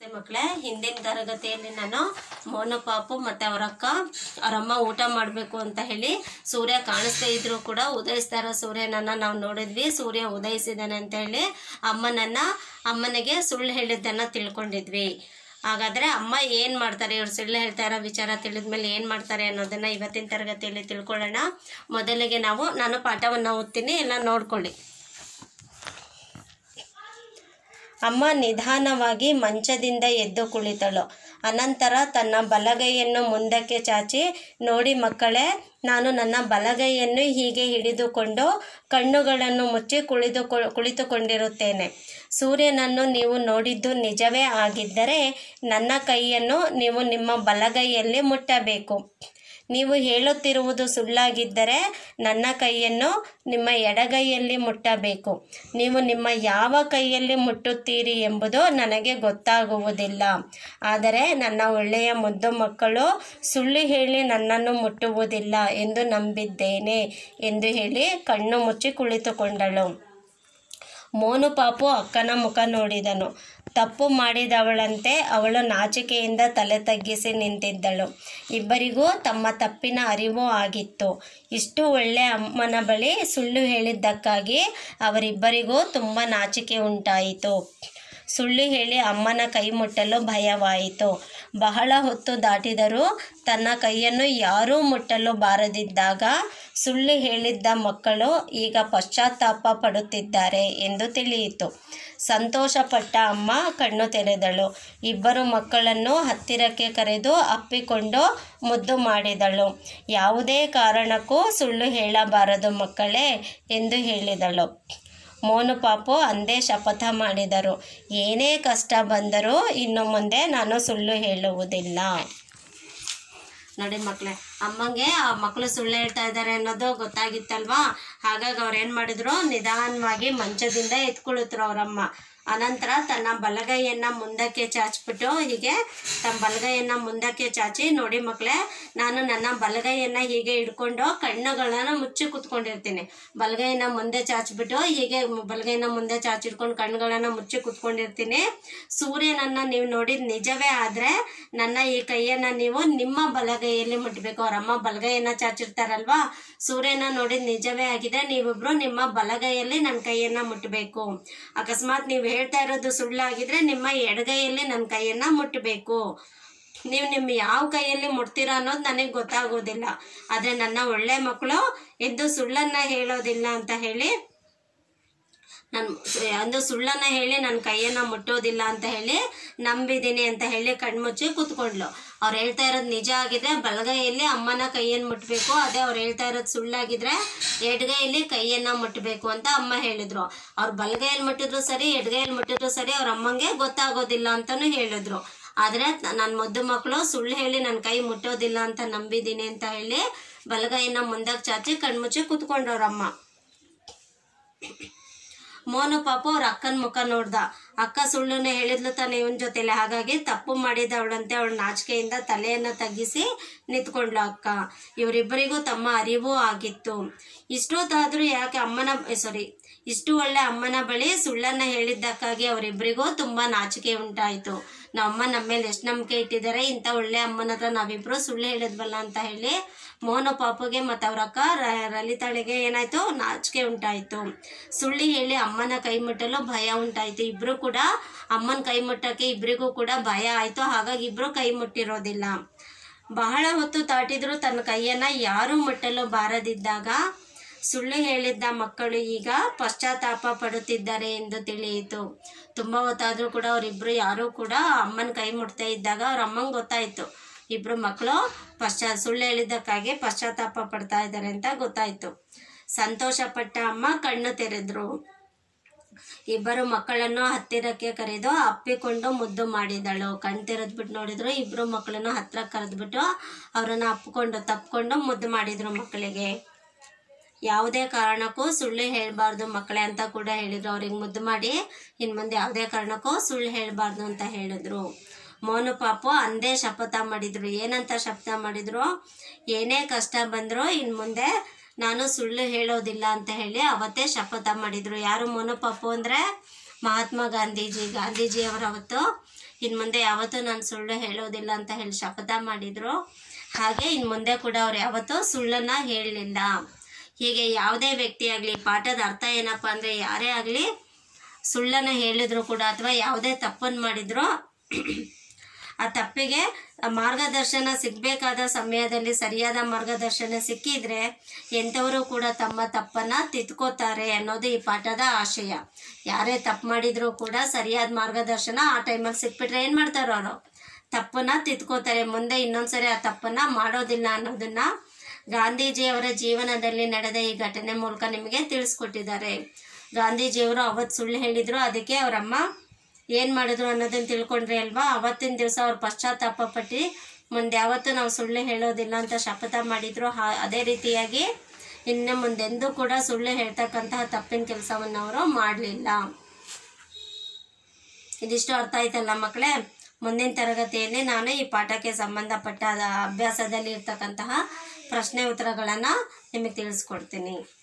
ನಮಸ್ತೆ ಮಕ್ಕಳೇ ಹಿಂದಿನ ತರಗತಿಯಲ್ಲಿ ನಾನು ಮೋನು ಪಾಪು ಮತ್ತೆ ಅವರ ಅಕ್ಕ ಅವರಮ್ಮ ಊಟ ಮಾಡಬೇಕು ಅಂತ ಹೇಳಿ ಸೂರ್ಯ ಕಾಣಿಸ್ತಾ ಇದ್ರು ಕೂಡ ಉದಯಿಸ್ತಾ ಇರೋ ಸೂರ್ಯನನ್ನ ನಾವು ನೋಡಿದ್ವಿ ಸೂರ್ಯ ಉದಯಿಸಿದಾನೆ ಅಂತ ಹೇಳಿ ಅಮ್ಮನನ್ನ ಅಮ್ಮನಿಗೆ ಸುಳ್ಳು ಹೇಳಿದ್ದನ್ನ ತಿಳ್ಕೊಂಡಿದ್ವಿ ಹಾಗಾದ್ರೆ ಅಮ್ಮ ಏನ್ ಮಾಡ್ತಾರೆ ಇವ್ರು ಸುಳ್ಳು ಹೇಳ್ತಾ ಇರೋ ವಿಚಾರ ತಿಳಿದ್ಮೇಲೆ ಏನ್ ಮಾಡ್ತಾರೆ ಅನ್ನೋದನ್ನ ಇವತ್ತಿನ ತರಗತಿಯಲ್ಲಿ ತಿಳ್ಕೊಳ್ಳೋಣ ಮೊದಲಿಗೆ ನಾವು ನಾನು ಪಾಠವನ್ನ ಓದ್ತೀನಿ ಎಲ್ಲ ನೋಡ್ಕೊಳ್ಳಿ ಅಮ್ಮ ನಿಧಾನವಾಗಿ ಮಂಚದಿಂದ ಎದ್ದು ಕುಳಿತಳು ಅನಂತರ ತನ್ನ ಬಲಗೈಯನ್ನು ಮುಂದಕ್ಕೆ ಚಾಚಿ ನೋಡಿ ಮಕ್ಕಳೇ ನಾನು ನನ್ನ ಬಲಗೈಯನ್ನು ಹೀಗೆ ಹಿಡಿದುಕೊಂಡು ಕಣ್ಣುಗಳನ್ನು ಮುಚ್ಚಿ ಕುಳಿದು ಕುಳಿತುಕೊಂಡಿರುತ್ತೇನೆ ಸೂರ್ಯನನ್ನು ನೀವು ನೋಡಿದ್ದು ನಿಜವೇ ಆಗಿದ್ದರೆ ನನ್ನ ಕೈಯನ್ನು ನೀವು ನಿಮ್ಮ ಬಲಗೈಯಲ್ಲಿ ಮುಟ್ಟಬೇಕು ನೀವು ಹೇಳುತ್ತಿರುವುದು ಸುಳ್ಳಾಗಿದ್ದರೆ ನನ್ನ ಕೈಯನ್ನು ನಿಮ್ಮ ಎಡಗೈಯಲ್ಲಿ ಮುಟ್ಟಬೇಕು ನೀವು ನಿಮ್ಮ ಯಾವ ಕೈಯಲ್ಲಿ ಮುಟ್ಟುತ್ತೀರಿ ಎಂಬುದು ನನಗೆ ಗೊತ್ತಾಗುವುದಿಲ್ಲ ಆದರೆ ನನ್ನ ಒಳ್ಳೆಯ ಮುದ್ದು ಮಕ್ಕಳು ಸುಳ್ಳು ಹೇಳಿ ನನ್ನನ್ನು ಮುಟ್ಟುವುದಿಲ್ಲ ಎಂದು ನಂಬಿದ್ದೇನೆ ಎಂದು ಹೇಳಿ ಕಣ್ಣು ಮುಚ್ಚಿ ಕುಳಿತುಕೊಂಡಳು ಮೋನು ಪಾಪು ಅಕ್ಕನ ಮುಖ ನೋಡಿದನು ತಪ್ಪು ಮಾಡಿದವಳಂತೆ ಅವಳು ನಾಚಿಕೆಯಿಂದ ತಲೆ ತಗ್ಗಿಸಿ ನಿಂತಿದ್ದಳು ಇಬ್ಬರಿಗೂ ತಮ್ಮ ತಪ್ಪಿನ ಅರಿವು ಆಗಿತ್ತು ಇಷ್ಟು ಒಳ್ಳೆ ಅಮ್ಮನ ಬಳಿ ಸುಳ್ಳು ಹೇಳಿದ್ದಕ್ಕಾಗಿ ಅವರಿಬ್ಬರಿಗೂ ತುಂಬ ನಾಚಿಕೆ ಉಂಟಾಯಿತು ಸುಳ್ಳು ಹೇಳಿ ಅಮ್ಮನ ಕೈ ಮುಟ್ಟಲು ಭಯವಾಯಿತು ಬಹಳ ಹೊತ್ತು ದಾಟಿದರೂ ತನ್ನ ಕೈಯನ್ನು ಯಾರೂ ಮುಟ್ಟಲು ಬಾರದಿದ್ದಾಗ ಸುಳ್ಳು ಹೇಳಿದ್ದ ಮಕ್ಕಳು ಈಗ ಪಶ್ಚಾತ್ತಾಪ ಪಡುತ್ತಿದ್ದಾರೆ ಎಂದು ತಿಳಿಯಿತು ಸಂತೋಷಪಟ್ಟ ಅಮ್ಮ ಕಣ್ಣು ತೆರೆದಳು ಇಬ್ಬರು ಮಕ್ಕಳನ್ನು ಹತ್ತಿರಕ್ಕೆ ಕರೆದು ಅಪ್ಪಿಕೊಂಡು ಮುದ್ದು ಮಾಡಿದಳು ಯಾವುದೇ ಕಾರಣಕ್ಕೂ ಸುಳ್ಳು ಹೇಳಬಾರದು ಮಕ್ಕಳೇ ಎಂದು ಹೇಳಿದಳು ಮೋನು ಪಾಪು ಅಂದೇ ಶಪಥ ಮಾಡಿದರು ಏನೇ ಕಷ್ಟ ಬಂದರೂ ಇನ್ನು ಮುಂದೆ ನಾನು ಸುಳ್ಳು ಹೇಳುವುದಿಲ್ಲ ನೋಡಿ ಮಕ್ಕಳೇ ಅಮ್ಮಂಗೆ ಆ ಮಕ್ಕಳು ಸುಳ್ಳು ಹೇಳ್ತಾ ಇದ್ದಾರೆ ಅನ್ನೋದು ಗೊತ್ತಾಗಿತ್ತಲ್ವಾ ಹಾಗಾಗಿ ಅವ್ರು ಏನು ಮಾಡಿದ್ರು ನಿಧಾನವಾಗಿ ಮಂಚದಿಂದ ಎತ್ಕೊಳುತ್ರು ಅವರಮ್ಮ ಅನಂತರ ತನ್ನ ಬಲಗೈಯನ್ನ ಮುಂದಕ್ಕೆ ಚಾಚ್ಬಿಟ್ಟು ಹೀಗೆ ತಮ್ಮ ಬಲಗೈಯನ್ನ ಮುಂದಕ್ಕೆ ಚಾಚಿ ನೋಡಿ ಮಕ್ಕಳೇ ನಾನು ನನ್ನ ಬಲಗೈಯನ್ನ ಹೀಗೆ ಹಿಡ್ಕೊಂಡು ಕಣ್ಣುಗಳನ್ನ ಮುಚ್ಚಿ ಕುತ್ಕೊಂಡಿರ್ತೀನಿ ಬಲಗೈಯನ್ನ ಮುಂದೆ ಚಾಚ್ಬಿಟ್ಟು ಹೀಗೆ ಬಲಗೈನ ಮುಂದೆ ಚಾಚಿಡ್ಕೊಂಡು ಕಣ್ಣುಗಳನ್ನ ಮುಚ್ಚಿ ಕುತ್ಕೊಂಡಿರ್ತೀನಿ ಸೂರ್ಯನನ್ನ ನೀವು ನೋಡಿದ್ ನಿಜವೇ ಆದ್ರೆ ನನ್ನ ಈ ಕೈಯನ್ನ ನೀವು ನಿಮ್ಮ ಬಲಗೈಯಲ್ಲಿ ಮುಟ್ಬೇಕು ಅವರಮ್ಮ ಬಲಗೈಯನ್ನ ಚಾಚಿರ್ತಾರಲ್ವಾ ಸೂರ್ಯನ ನೋಡಿದ್ ನಿಜವೇ ಆಗಿದೆ ನೀವಿಬ್ರು ನಿಮ್ಮ ಬಲಗೈಯಲ್ಲಿ ನನ್ನ ಕೈಯನ್ನ ಮುಟ್ಟಬೇಕು ಅಕಸ್ಮಾತ್ ನೀವು ಹೇಳ್ತಾ ಇರೋದು ಸುಳ್ಳಾಗಿದ್ರೆ ನಿಮ್ಮ ಎಡಗೈಯಲ್ಲಿ ನನ್ನ ಕೈಯನ್ನ ಮುಟ್ಟಬೇಕು ನೀವು ನಿಮ್ಮ ಯಾವ ಕೈಯಲ್ಲಿ ಮುಟ್ತೀರಾ ಅನ್ನೋದು ನನಗೆ ಗೊತ್ತಾಗೋದಿಲ್ಲ ಆದ್ರೆ ನನ್ನ ಒಳ್ಳೆ ಮಕ್ಕಳು ಎಂದು ಸುಳ್ಳನ್ನ ಹೇಳೋದಿಲ್ಲ ಅಂತ ಹೇಳಿ ನಾನು ಒಂದು ಸುಳ್ಳನ್ನ ಹೇಳಿ ನನ್ನ ಕೈಯನ್ನ ಮುಟ್ಟೋದಿಲ್ಲ ಅಂತ ಹೇಳಿ ನಂಬಿದ್ದೀನಿ ಅಂತ ಹೇಳಿ ಕಣ್ಮುಚ್ಚಿ ಕೂತ್ಕೊಂಡ್ಲು ಅವ್ರು ಹೇಳ್ತಾ ಇರೋದು ನಿಜ ಆಗಿದ್ರೆ ಬಲಗೈಯಲ್ಲಿ ಅಮ್ಮನ ಕೈಯನ್ನು ಮುಟ್ಟಬೇಕು ಅದೇ ಅವ್ರು ಹೇಳ್ತಾ ಇರೋದು ಸುಳ್ಳಾಗಿದ್ರೆ ಎಡಗೈಯಲ್ಲಿ ಕೈಯನ್ನ ಮುಟ್ಟಬೇಕು ಅಂತ ಅಮ್ಮ ಹೇಳಿದ್ರು ಅವ್ರು ಬಲಗೈಯಲ್ಲಿ ಮುಟ್ಟಿದ್ರು ಸರಿ ಎಡಗೈಯಲ್ಲಿ ಮುಟ್ಟಿದ್ರು ಸರಿ ಅವ್ರ ಅಮ್ಮಂಗೆ ಗೊತ್ತಾಗೋದಿಲ್ಲ ಅಂತಾನು ಹೇಳಿದ್ರು ಆದ್ರೆ ನನ್ನ ಮುದ್ದು ಮಕ್ಕಳು ಸುಳ್ಳು ಹೇಳಿ ನನ್ನ ಕೈ ಮುಟ್ಟೋದಿಲ್ಲ ಅಂತ ನಂಬಿದ್ದೀನಿ ಅಂತ ಹೇಳಿ ಬಲಗೈಯನ್ನ ಮುಂದಕ್ಕೆ ಚಾಚಿ ಕಣ್ಮುಚ್ಚಿ ಕೂತ್ಕೊಂಡವ್ರಮ್ಮ ಮೋನು ಪಾಪು ಅವ್ರ ಅಕ್ಕನ ಮುಖ ನೋಡ್ದ ಅಕ್ಕ ಸುಳ್ಳನ್ನ ಹೇಳಿದ್ಲು ತಾನೆ ಇವನ್ ಜೊತೆಲೆ ಹಾಗಾಗಿ ತಪ್ಪು ಮಾಡಿದವಳಂತೆ ಅವಳ ನಾಚಿಕೆಯಿಂದ ತಲೆಯನ್ನ ತಗ್ಗಿಸಿ ನಿಂತ್ಕೊಂಡ್ಲು ಅಕ್ಕ ಇವರಿಬ್ಬರಿಗೂ ತಮ್ಮ ಅರಿವು ಆಗಿತ್ತು ಇಷ್ಟೊತ್ತಾದ್ರೂ ಯಾಕೆ ಅಮ್ಮನ ಸಾರಿ ಇಷ್ಟು ಒಳ್ಳೆ ಅಮ್ಮನ ಬಳಿ ಸುಳ್ಳನ್ನ ಹೇಳಿದ್ದಕ್ಕಾಗಿ ಅವರಿಬ್ಬರಿಗೂ ತುಂಬಾ ನಾಚಿಕೆ ಉಂಟಾಯಿತು ನಮ್ಮ ಅಮ್ಮ ನಮ್ಮ ಮೇಲೆ ಎಷ್ಟು ನಂಬಿಕೆ ಇಟ್ಟಿದ್ದಾರೆ ಇಂಥ ಒಳ್ಳೆ ಅಮ್ಮನ ಹತ್ರ ನಾವಿಬ್ರು ಸುಳ್ಳು ಹೇಳಿದ್ವಲ್ಲ ಅಂತ ಹೇಳಿ ಮೋನು ಪಾಪುಗೆ ಮತ್ತು ಅವ್ರ ಅಕ್ಕ ಲಲಿತಾಳಿಗೆ ಏನಾಯ್ತು ನಾಚಿಕೆ ಉಂಟಾಯಿತು ಸುಳ್ಳು ಹೇಳಿ ಅಮ್ಮನ ಕೈ ಮುಟ್ಟಲು ಭಯ ಉಂಟಾಯಿತು ಇಬ್ರು ಕೂಡ ಅಮ್ಮನ ಕೈ ಮುಟ್ಟಕ್ಕೆ ಇಬ್ರಿಗೂ ಕೂಡ ಭಯ ಆಯಿತು ಹಾಗಾಗಿ ಇಬ್ರು ಕೈ ಮುಟ್ಟಿರೋದಿಲ್ಲ ಬಹಳ ಹೊತ್ತು ತಾಟಿದ್ರು ತನ್ನ ಕೈಯನ್ನ ಯಾರು ಮುಟ್ಟಲು ಬಾರದಿದ್ದಾಗ ಸುಳ್ಳು ಹೇಳಿದ್ದ ಮಕ್ಕಳು ಈಗ ಪಶ್ಚಾತ್ತಾಪ ಪಡುತ್ತಿದ್ದಾರೆ ಎಂದು ತಿಳಿಯಿತು ತುಂಬಾ ಹೊತ್ತಾದ್ರೂ ಕೂಡ ಅವರಿಬ್ರು ಯಾರೂ ಕೂಡ ಅಮ್ಮನ ಕೈ ಮುಟ್ತಾ ಇದ್ದಾಗ ಅವ್ರ ಅಮ್ಮಂಗೆ ಗೊತ್ತಾಯ್ತು ಇಬ್ರು ಮಕ್ಕಳು ಪಶ್ಚಾ ಸುಳ್ಳು ಹೇಳಿದ್ದಕ್ಕಾಗಿ ಪಶ್ಚಾತ್ತಾಪ ಪಡ್ತಾ ಇದ್ದಾರೆ ಅಂತ ಗೊತ್ತಾಯ್ತು ಸಂತೋಷಪಟ್ಟ ಅಮ್ಮ ಕಣ್ಣು ತೆರೆದ್ರು ಇಬ್ಬರು ಮಕ್ಕಳನ್ನು ಹತ್ತಿರಕ್ಕೆ ಕರೆದು ಅಪ್ಪಿಕೊಂಡು ಮುದ್ದು ಮಾಡಿದಳು ಕಣ್ ತೆರೆದ್ಬಿಟ್ಟು ನೋಡಿದ್ರು ಇಬ್ರು ಮಕ್ಕಳನ್ನು ಹತ್ರ ಕರೆದ್ಬಿಟ್ಟು ಅವರನ್ನ ಅಪ್ಪಿಕೊಂಡು ತಪ್ಕೊಂಡು ಮುದ್ದು ಮಾಡಿದ್ರು ಮಕ್ಕಳಿಗೆ ಯಾವುದೇ ಕಾರಣಕ್ಕೂ ಸುಳ್ಳು ಹೇಳಬಾರ್ದು ಮಕ್ಕಳೇ ಅಂತ ಕೂಡ ಹೇಳಿದ್ರು ಅವ್ರಿಗೆ ಮುದ್ದು ಮಾಡಿ ಇನ್ನು ಮುಂದೆ ಯಾವುದೇ ಕಾರಣಕ್ಕೂ ಸುಳ್ಳು ಹೇಳಬಾರ್ದು ಅಂತ ಹೇಳಿದ್ರು ಮೋನು ಪಾಪು ಅಂದೇ ಶಪಥ ಮಾಡಿದ್ರು ಏನಂತ ಶಪಥ ಮಾಡಿದ್ರು ಏನೇ ಕಷ್ಟ ಬಂದರೂ ಇನ್ನು ಮುಂದೆ ನಾನು ಸುಳ್ಳು ಹೇಳೋದಿಲ್ಲ ಅಂತ ಹೇಳಿ ಅವತ್ತೇ ಶಪಥ ಮಾಡಿದ್ರು ಯಾರು ಮೋನು ಪಾಪು ಅಂದರೆ ಮಹಾತ್ಮ ಗಾಂಧೀಜಿ ಗಾಂಧೀಜಿಯವರು ಅವತ್ತು ಇನ್ನು ಮುಂದೆ ಯಾವತ್ತೂ ನಾನು ಸುಳ್ಳು ಹೇಳೋದಿಲ್ಲ ಅಂತ ಹೇಳಿ ಶಪಥ ಮಾಡಿದರು ಹಾಗೆ ಇನ್ನು ಮುಂದೆ ಕೂಡ ಅವ್ರು ಯಾವತ್ತೂ ಸುಳ್ಳನ್ನು ಹೇಳಲಿಲ್ಲ ಹೀಗೆ ಯಾವುದೇ ವ್ಯಕ್ತಿ ಆಗಲಿ ಪಾಠದ ಅರ್ಥ ಏನಪ್ಪ ಅಂದರೆ ಯಾರೇ ಆಗಲಿ ಸುಳ್ಳನ್ನು ಹೇಳಿದ್ರು ಕೂಡ ಅಥವಾ ಯಾವುದೇ ತಪ್ಪನ್ನು ಮಾಡಿದ್ರು ಆ ತಪ್ಪಿಗೆ ಆ ಮಾರ್ಗದರ್ಶನ ಸಿಗಬೇಕಾದ ಸಮಯದಲ್ಲಿ ಸರಿಯಾದ ಮಾರ್ಗದರ್ಶನ ಸಿಕ್ಕಿದ್ರೆ ಎಂಥವರು ಕೂಡ ತಮ್ಮ ತಪ್ಪನ್ನು ತಿದ್ಕೋತಾರೆ ಅನ್ನೋದು ಈ ಪಾಠದ ಆಶಯ ಯಾರೇ ತಪ್ಪು ಮಾಡಿದ್ರು ಕೂಡ ಸರಿಯಾದ ಮಾರ್ಗದರ್ಶನ ಆ ಟೈಮಲ್ಲಿ ಸಿಕ್ಬಿಟ್ರೆ ಏನು ಮಾಡ್ತಾರೋ ಅವರು ತಪ್ಪನ್ನ ತಿದ್ಕೋತಾರೆ ಮುಂದೆ ಇನ್ನೊಂದ್ಸರಿ ಆ ತಪ್ಪನ್ನ ಮಾಡೋದಿಲ್ಲ ಅನ್ನೋದನ್ನ ಗಾಂಧೀಜಿಯವರ ಜೀವನದಲ್ಲಿ ನಡೆದ ಈ ಘಟನೆ ಮೂಲಕ ನಿಮಗೆ ತಿಳಿಸ್ಕೊಟ್ಟಿದ್ದಾರೆ ಗಾಂಧೀಜಿಯವರು ಅವತ್ತು ಸುಳ್ಳು ಹೇಳಿದ್ರು ಅದಕ್ಕೆ ಅವರಮ್ಮ ಏನು ಮಾಡಿದ್ರು ಅನ್ನೋದನ್ನ ತಿಳ್ಕೊಂಡ್ರಿ ಅಲ್ವಾ ಅವತ್ತಿನ ದಿವಸ ಅವ್ರು ಪಶ್ಚಾತ್ತಾಪ ಪಟ್ಟು ಮುಂದೆ ಯಾವತ್ತೂ ನಾವು ಸುಳ್ಳು ಹೇಳೋದಿಲ್ಲ ಅಂತ ಶಪಥ ಮಾಡಿದ್ರು ಹಾ ಅದೇ ರೀತಿಯಾಗಿ ಇನ್ನು ಮುಂದೆಂದೂ ಕೂಡ ಸುಳ್ಳು ಹೇಳ್ತಕ್ಕಂತಹ ತಪ್ಪಿನ ಕೆಲಸವನ್ನು ಅವರು ಮಾಡಲಿಲ್ಲ ಇದಿಷ್ಟು ಅರ್ಥ ಆಯ್ತಲ್ಲ ಮಕ್ಕಳೇ ಮುಂದಿನ ತರಗತಿಯಲ್ಲಿ ನಾನು ಈ ಪಾಠಕ್ಕೆ ಸಂಬಂಧಪಟ್ಟ ಅಭ್ಯಾಸದಲ್ಲಿ ಇರ್ತಕ್ಕಂತಹ ಪ್ರಶ್ನೆ ಉತ್ತರಗಳನ್ನು ನಿಮಗೆ ತಿಳಿಸ್ಕೊಡ್ತೀನಿ